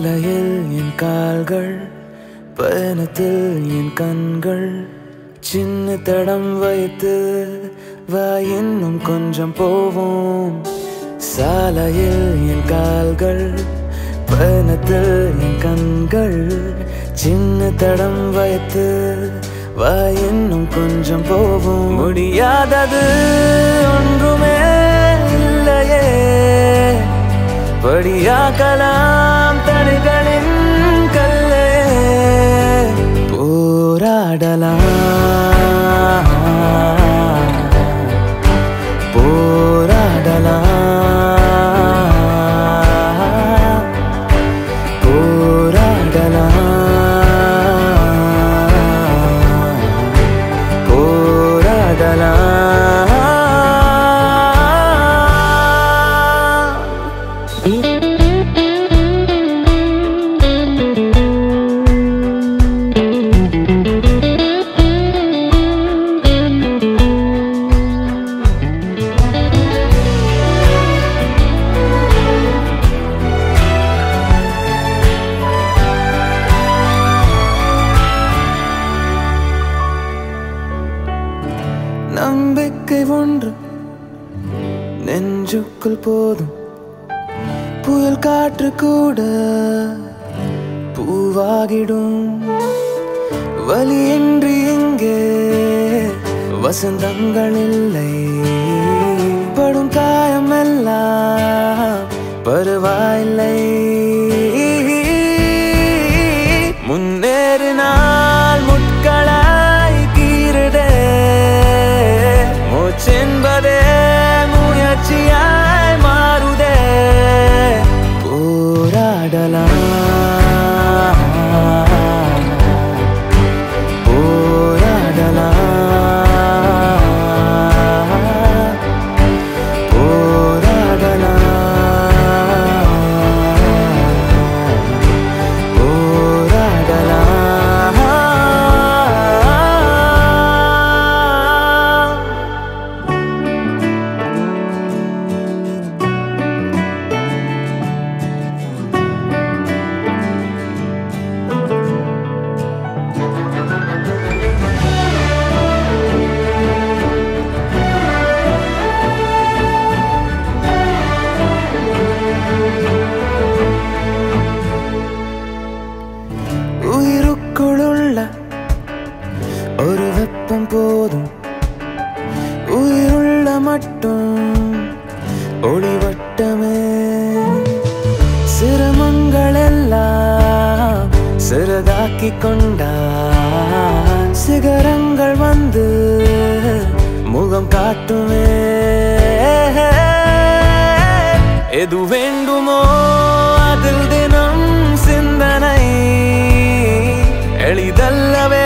சாலையில் என் கால்கள் பயணத்தில் என் கண்கள் சின்ன தடம் வைத்து வா இன்னும் கொஞ்சம் போவோம் சாலையில் என் கால்கள் பயணத்தில் என் கண்கள் சின்ன தடம் வைத்து வா இன்னும் கொஞ்சம் போவோம் முடியாதது ஒன்றுமே இல்லையே படியாக்கலாம் தடைகளின் கல்லே போராடலாம் போராடலாம் போராடலாம் போராடலாம் நம்பிக்கை ஒன்று நெஞ்சுக்குள் போதும் புயல் காற்று கூட பூவாகிடும் வலியின்றி இங்கே வசந்தங்கள் இல்லை படும் காயம் எல்லாம் பரவாயில்லை முன்னேறினால் முட்களாய் கீரிடே மூச்சென்பதே முயற்சியாய் மாறுதே போராடலாம் போராடலாம் போராடலாம் போராடலாம் உயிருக்குள்ள ஒரு வெப்பம் போதும் உயிருள்ள மட்டும் ஒளிவட்டமே சிரமங்கள் எல்லாம் சிறதாக்கி கொண்டான் சிகரங்கள் வந்து முகம் காட்டுமே எது வேண்டுமோ அதில் தினம் சிந்தனை எளிதல்லவே